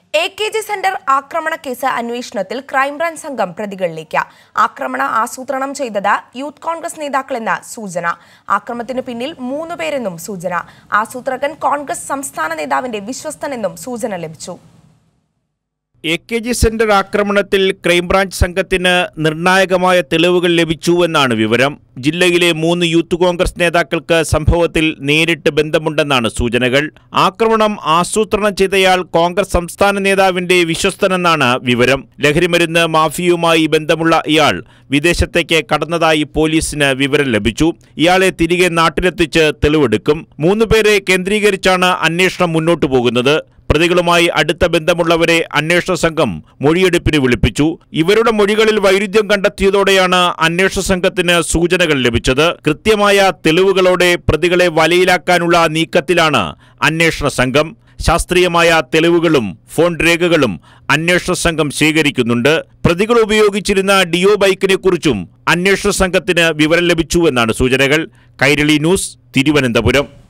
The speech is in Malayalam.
എ കെ ജി സെന്റർ ആക്രമണ കേസ് അന്വേഷണത്തിൽ ക്രൈംബ്രാഞ്ച് സംഘം പ്രതികളിലേക്ക് ആക്രമണ ആസൂത്രണം ചെയ്തത് യൂത്ത് കോൺഗ്രസ് നേതാക്കളെന്ന സൂചന ആക്രമണത്തിന് പിന്നിൽ മൂന്ന് പേരെന്നും സൂചന ആസൂത്രകൻ കോൺഗ്രസ് സംസ്ഥാന നേതാവിന്റെ വിശ്വസ്തനെന്നും സൂചന ലഭിച്ചു എ കെ ജി സെന്റർ ആക്രമണത്തിൽ ക്രൈംബ്രാഞ്ച് സംഘത്തിന് നിർണായകമായ തെളിവുകൾ ലഭിച്ചുവെന്നാണ് വിവരം ജില്ലയിലെ മൂന്ന് യൂത്ത് കോൺഗ്രസ് നേതാക്കൾക്ക് സംഭവത്തിൽ നേരിട്ട് ബന്ധമുണ്ടെന്നാണ് സൂചനകൾ ആക്രമണം ആസൂത്രണം ചെയ്തയാൾ കോൺഗ്രസ് സംസ്ഥാന നേതാവിന്റെ വിശ്വസ്തനെന്നാണ് വിവരം ലഹരിമരുന്ന് മാഫിയയുമായി ബന്ധമുള്ള ഇയാൾ വിദേശത്തേക്ക് കടന്നതായി പോലീസിന് വിവരം ലഭിച്ചു ഇയാളെ തിരികെ നാട്ടിലെത്തിച്ച് തെളിവെടുക്കും മൂന്നുപേരെ കേന്ദ്രീകരിച്ചാണ് അന്വേഷണം മുന്നോട്ടു പോകുന്നത് പ്രതികളുമായി അടുത്ത ബന്ധമുള്ളവരെ അന്വേഷണ സംഘം മൊഴിയെടുപ്പിന് വിളിപ്പിച്ചു ഇവരുടെ മൊഴികളിൽ വൈരുദ്ധ്യം കണ്ടെത്തിയതോടെയാണ് അന്വേഷണ സംഘത്തിന് സൂചനകൾ ലഭിച്ചത് കൃത്യമായ തെളിവുകളോടെ പ്രതികളെ വലയിലാക്കാനുള്ള നീക്കത്തിലാണ് അന്വേഷണ സംഘം ശാസ്ത്രീയമായ തെളിവുകളും ഫോൺ രേഖകളും അന്വേഷണ സംഘം ശേഖരിക്കുന്നുണ്ട് പ്രതികൾ ഉപയോഗിച്ചിരുന്ന ഡിയോ ബൈക്കിനെ കുറിച്ചും അന്വേഷണ സംഘത്തിന് വിവരം ലഭിച്ചുവെന്നാണ് സൂചനകൾ കൈരളി ന്യൂസ് തിരുവനന്തപുരം